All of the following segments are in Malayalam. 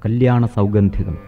കല്യാണ സൗഗന്ധികം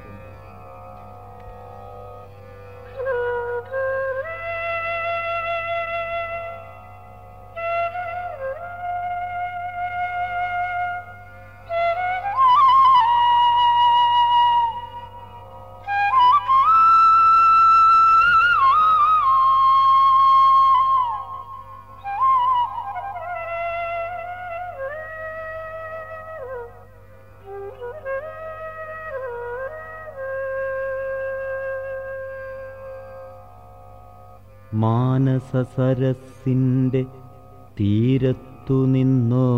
മാനസസരസിൻ്റെ തീരത്തു നിന്നോ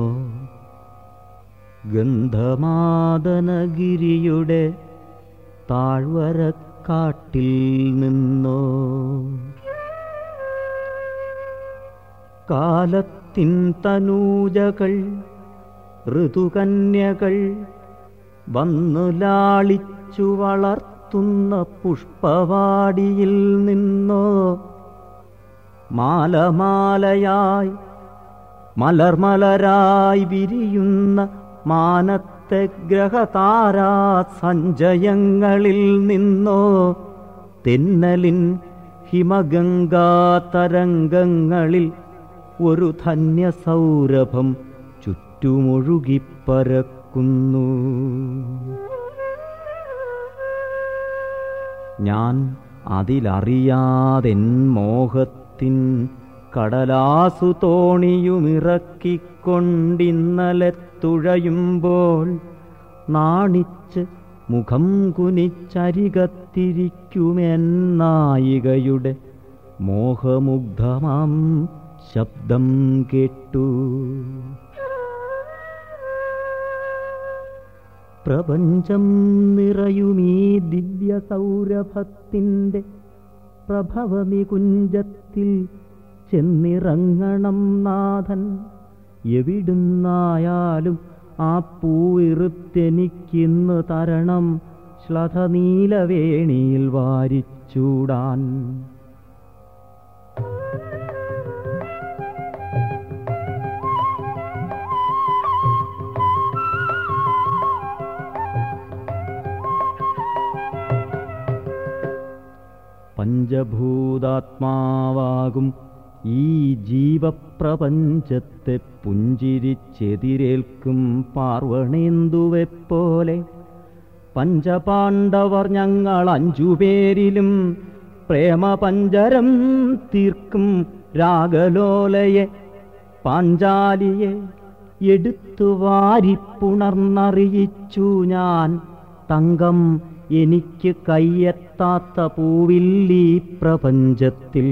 ഗന്ധമാദനഗിരിയുടെ താഴ്വരക്കാട്ടിൽ നിന്നോ കാലത്തിൻ തനൂജകൾ ഋതുകന്യകൾ വന്നു ലാളിച്ചു വളർത്തുന്ന പുഷ്പവാടിയിൽ നിന്നോ മാലമാലയായി മലർമലരായി വിരിയുന്ന മാനത്തെ ഗ്രഹതാരാ സഞ്ചയങ്ങളിൽ നിന്നോ തെന്നലിൻ ഹിമഗംഗാ തരംഗങ്ങളിൽ ഒരു ധന്യസൗരഭം ചുറ്റുമൊഴുകിപ്പരക്കുന്നു ഞാൻ അതിലറിയാതെൻ മോഹത്തിൻ കടലാസു തോണിയുമിറക്കിക്കൊണ്ടിന്നലെ തുഴയുമ്പോൾ നാണിച്ച് മുഖം കുനിച്ചരികത്തിരിക്കുമെന്നായികയുടെ മോഹമുഗ്ധമാം ശബ്ദം കേട്ടു പ്രപഞ്ചം നിറയുമീ ദിവ്യ സൗരഭത്തിൻ്റെ പ്രഭവനികുഞ്ചത്തിൽ ചെന്നിറങ്ങണം നാഥൻ എവിടുന്നായാലും ആ പൂവിറുത്തെനിക്കിന്ന് തരണം ശ്ലഥനീലവേണിയിൽ വാരിച്ചൂടാൻ പഞ്ചഭൂതാത്മാവാകും ഈ ജീവപ്രപഞ്ചത്തെ പുഞ്ചിരിച്ചെതിരേൽക്കും പാർവണേന്ദുവെപ്പോലെ പഞ്ചപാണ്ഡവർ ഞങ്ങൾ അഞ്ചുപേരിലും പ്രേമപഞ്ചരം തീർക്കും രാഗലോലയെ പാഞ്ചാലിയെ എടുത്തു വാരിപ്പുണർന്നറിയിച്ചു ഞാൻ തങ്കം എനിക്ക് കയ്യെത്താത്ത പൂവില്ലീ പ്രപഞ്ചത്തിൽ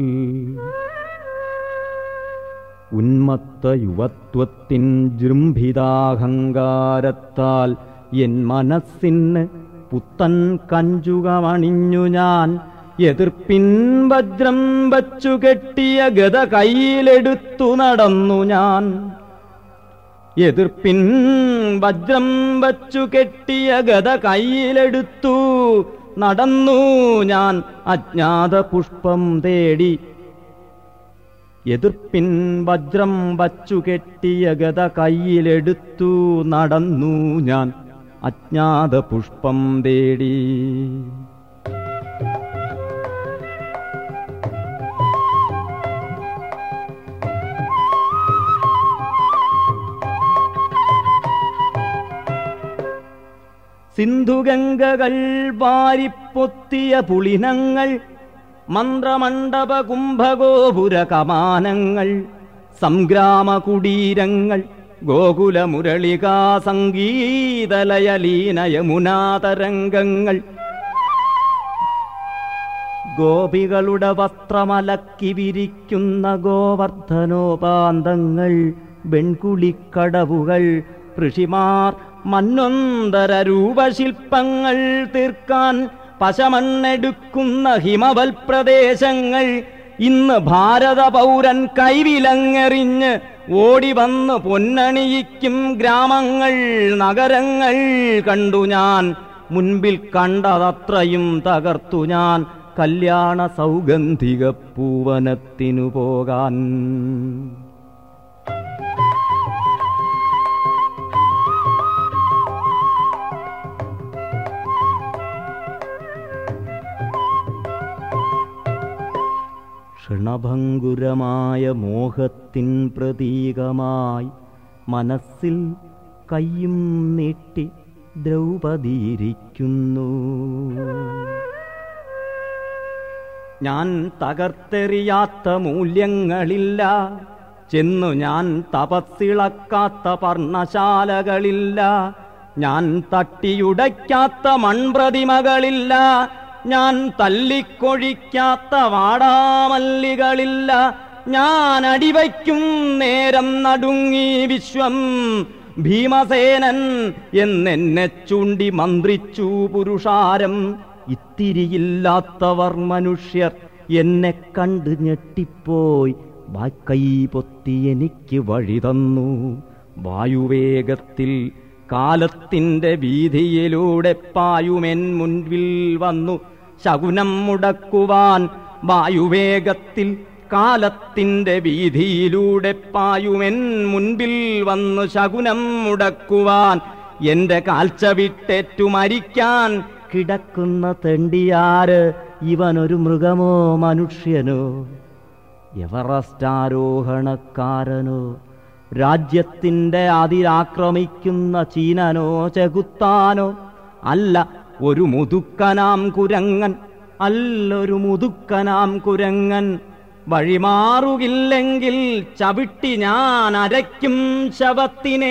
ഉന്മത്ത യുവത്വത്തിൻ ജൃംഭിതാഹങ്കാരത്താൽ എൻ മനസ്സിന് പുത്തൻ കഞ്ചുകമണിഞ്ഞു ഞാൻ എതിർപ്പിൻ വജ്രം വച്ചു കെട്ടിയ ഗത കയ്യിലെടുത്തു നടന്നു ഞാൻ എതിർപ്പിൻ വജ്രം വച്ചു കെട്ടിയ ഗത കയ്യിലെടുത്തു നടന്നു ഞാൻ അജ്ഞാത പുഷ്പം തേടി എതിർപ്പിൻ വജ്രം വച്ചു കെട്ടിയ ഗത കയ്യിലെടുത്തു നടന്നു ഞാൻ അജ്ഞാത പുഷ്പം തേടി സിന്ധുഗംഗകൾ വാരിപ്പൊത്തിയ പുളിനങ്ങൾ മന്ത്രമണ്ഡപ കുംഭഗോപുര കമാനങ്ങൾ സംഗ്രാമ കുടീരങ്ങൾ ഗോകുല മുരളികാ സംഗീതലയലീന യമുനാതരംഗങ്ങൾ ഗോപികളുടെ വസ്ത്രമലക്കി വിരിക്കുന്ന ഗോവർദ്ധനോപാന്തങ്ങൾ വെൺകുളിക്കടവുകൾ ഋഷിമാർ മന്നൊന്തര രൂപശില്പങ്ങൾ തീർക്കാൻ പശമണ്ണെടുക്കുന്ന ഹിമവൽ പ്രദേശങ്ങൾ ഇന്ന് ഭാരത പൗരൻ കൈവിലങ്ങെറിഞ്ഞ് ഓടി വന്ന് പൊന്നണിയിക്കും ഗ്രാമങ്ങൾ നഗരങ്ങൾ കണ്ടു ഞാൻ മുൻപിൽ കണ്ടതത്രയും തകർത്തു ഞാൻ കല്യാണ സൗഗന്ധിക പൂവനത്തിനു പോകാൻ ക്ഷണഭങ്കുരമായ മോഹത്തിൻ പ്രതീകമായി മനസ്സിൽ കയ്യും നീട്ടി ദ്രൗപതിയിരിക്കുന്നു ഞാൻ തകർത്തെറിയാത്ത മൂല്യങ്ങളില്ല ചെന്നു ഞാൻ തപസ്സിളക്കാത്ത പർണശാലകളില്ല ഞാൻ തട്ടിയുടയ്ക്കാത്ത മൺപ്രതിമകളില്ല ഞാൻ തല്ലിക്കൊഴിക്കാത്ത വാടാമല്ലികളില്ല ഞാൻ അടിവയ്ക്കും നേരം നടുങ്ങി വിശ്വം ഭീമസേനൻ എന്നെന്നെ ചൂണ്ടി മന്ത്രിച്ചു പുരുഷാരം ഇത്തിരിയില്ലാത്തവർ മനുഷ്യർ എന്നെ കണ്ട് ഞെട്ടിപ്പോയി വാക്കൈ പൊത്തി എനിക്ക് വഴി തന്നു വായുവേഗത്തിൽ കാലത്തിന്റെ വീതിയിലൂടെ പായുമെൻ മുൻപിൽ വന്നു ശകുനം മുടക്കുവാൻ വായുവേഗത്തിൽ കാലത്തിന്റെ വീതിയിലൂടെ പായുമെൻ മുൻപിൽ വന്നു ശകുനം മുടക്കുവാൻ എന്റെ കാൽച്ച വിട്ടേറ്റു മരിക്കാൻ കിടക്കുന്ന തെണ്ടിയാര് ഇവനൊരു മൃഗമോ മനുഷ്യനോ എവറസ്റ്റാരോഹണക്കാരനോ രാജ്യത്തിന്റെ അതിരാക്രമിക്കുന്ന ചീനനോ ചെകുത്താനോ അല്ല ഒരു മുതുക്കനാം കുരങ്ങൻ അല്ലൊരു മുതുക്കനാം കുരങ്ങൻ വഴിമാറുകില്ലെങ്കിൽ ചവിട്ടി ഞാൻ അരയ്ക്കും ശവത്തിനെ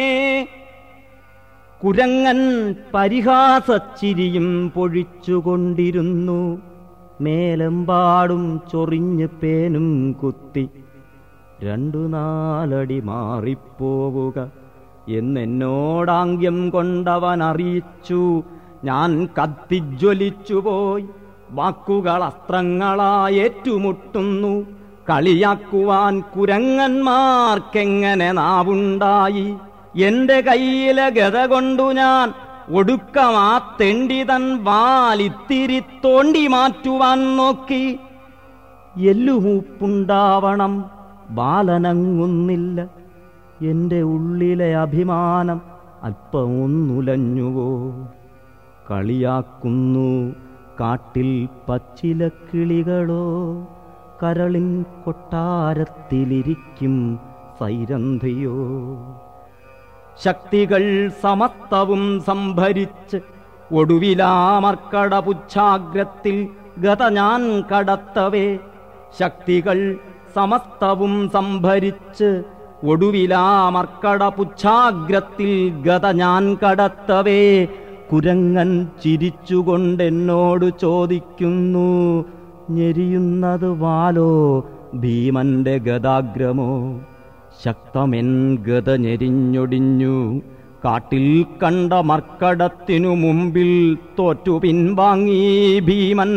കുരങ്ങൻ പരിഹാസച്ചിരിയും പൊഴിച്ചുകൊണ്ടിരുന്നു മേലെമ്പാടും ചൊറിഞ്ഞ് പേനും കുത്തി രണ്ടു നാലടി മാറിപ്പോവുക എന്നെന്നോടാംഗ്യം കൊണ്ടവൻ അറിയിച്ചു ഞാൻ കത്തിജ്വലിച്ചുപോയി വാക്കുകൾ അസ്ത്രങ്ങളായി ഏറ്റുമുട്ടുന്നു കളിയാക്കുവാൻ കുരങ്ങന്മാർക്കെങ്ങനെ നാവുണ്ടായി എന്റെ കയ്യിലെ ഗത കൊണ്ടു ഞാൻ ഒടുക്കം ആ തെണ്ടിതൻ വാലിത്തിരി തോണ്ടി മാറ്റുവാൻ നോക്കി എല്ലുമൂപ്പുണ്ടാവണം ബാലനങ്ങുന്നില്ല എന്റെ ഉള്ളിലെ അഭിമാനം അല്പമൊന്നുലഞ്ഞുവോ കളിയാക്കുന്നു കാട്ടിൽ പച്ചില കിളികളോ കരളിൻ കൊട്ടാരത്തിലിരിക്കും സൈരന്ധിയോ ശക്തികൾ സമസ്തവും സംഭരിച്ച് ഒടുവിലാമർക്കട പുച്ഛാഗ്രത്തിൽ ഗത ഞാൻ കടത്തവേ ശക്തികൾ സമസ്തവും സംഭരിച്ച് ഒടുവിലാമർക്കട പുച്ഛാഗ്രത്തിൽ ഗത ഞാൻ കടത്തവേ കുരങ്ങൻ ചിരിച്ചുകൊണ്ടെന്നോട് ചോദിക്കുന്നു ഞെരിയുന്നത് വാലോ ഭീമന്റെ ഗതാഗ്രമോ ശക്തമെൻ ഗത ഞെരിഞ്ഞൊടിഞ്ഞു കാട്ടിൽ കണ്ട മർക്കടത്തിനു മുമ്പിൽ തോറ്റു പിൻവാങ്ങി ഭീമൻ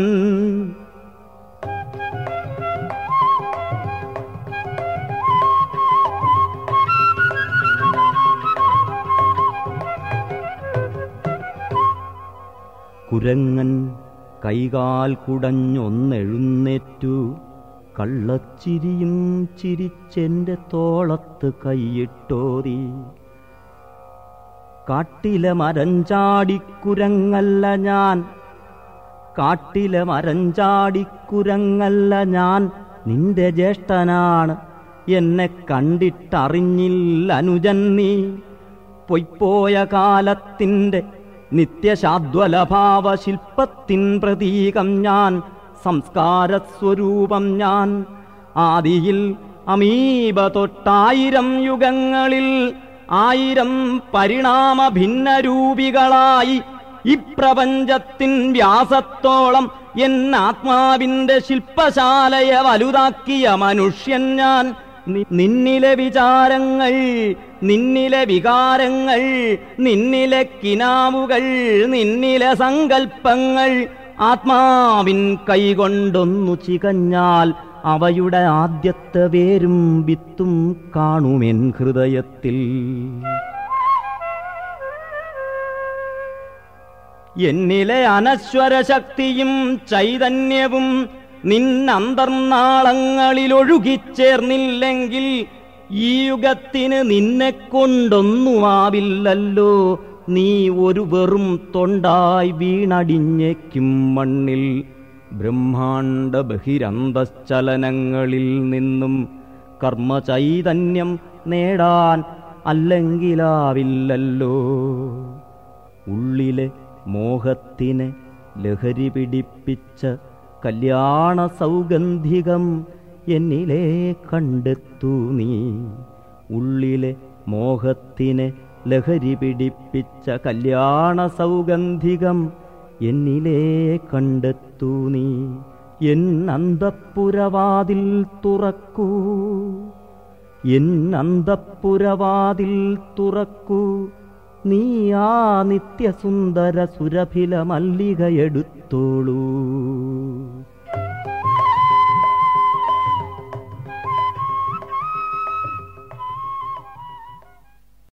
കുരങ്ങൻ കൈകാൽ കുടഞ്ഞൊന്നെഴുന്നേറ്റു കള്ളച്ചിരിയും ചിരിച്ചെന്റെ തോളത്ത് കൈയിട്ടോതി കാട്ടിലെ മരഞ്ചാടിക്കുരങ്ങല്ല ഞാൻ കാട്ടിലെ മരഞ്ചാടിക്കുരങ്ങല്ല ഞാൻ നിന്റെ ജ്യേഷ്ഠനാണ് എന്നെ കണ്ടിട്ടറിഞ്ഞില്ല അനുജൻ നീ പൊയ്പോയ കാലത്തിന്റെ നിത്യശാദ്വലഭാവ ശില്പത്തിൻ പ്രതീകം ഞാൻ സംസ്കാരസ്വരൂപം ഞാൻ ആദിയിൽ അമീബ തൊട്ടായിരം യുഗങ്ങളിൽ ആയിരം പരിണാമ ഭിന്നരൂപികളായി ഇപ്രപഞ്ചത്തിൻ വ്യാസത്തോളം എൻ ആത്മാവിന്റെ ശില്പശാലയെ വലുതാക്കിയ മനുഷ്യൻ ഞാൻ നി- നിന്നിലെ വിചാരങ്ങൾ നിന്നിലെ വികാരങ്ങൾ നിന്നിലെ കിനാവുകൾ നിന്നിലെ സങ്കൽപ്പങ്ങൾ ആത്മാവിൻ കൈകൊണ്ടൊന്നു ചികഞ്ഞാൽ അവയുടെ ആദ്യത്തെ വേരും വിത്തും കാണുമെൻ ഹൃദയത്തിൽ എന്നിലെ അനശ്വര ശക്തിയും ചൈതന്യവും നിന്നന്തർനാളങ്ങളിൽ ഒഴുകിച്ചേർന്നില്ലെങ്കിൽ ഈ യുഗത്തിന് നിന്നെ കൊണ്ടൊന്നുമാവില്ലല്ലോ നീ ഒരു വെറും തൊണ്ടായി വീണടിഞ്ഞേക്കും മണ്ണിൽ ബ്രഹ്മാണ്ട ബഹിരന്തശ്ചലനങ്ങളിൽ നിന്നും കർമ്മചൈതന്യം നേടാൻ അല്ലെങ്കിലാവില്ലല്ലോ ഉള്ളിലെ മോഹത്തിനെ ലഹരി പിടിപ്പിച്ച കല്യാണ സൗഗന്ധികം എന്നിലേ കണ്ടെത്തു നീ ഉള്ളിലെ മോഹത്തിനെ ലഹരി പിടിപ്പിച്ച കല്യാണ സൗഗന്ധികം എന്നിലേ കണ്ടെത്തു നീ എൻ അന്തപ്പുരവാതിൽ തുറക്കൂ എൻ അന്തപ്പുരവാതിൽ തുറക്കൂ നീ ആ നിത്യസുന്ദര സുരഭില മല്ലികയെടുത്തോളൂ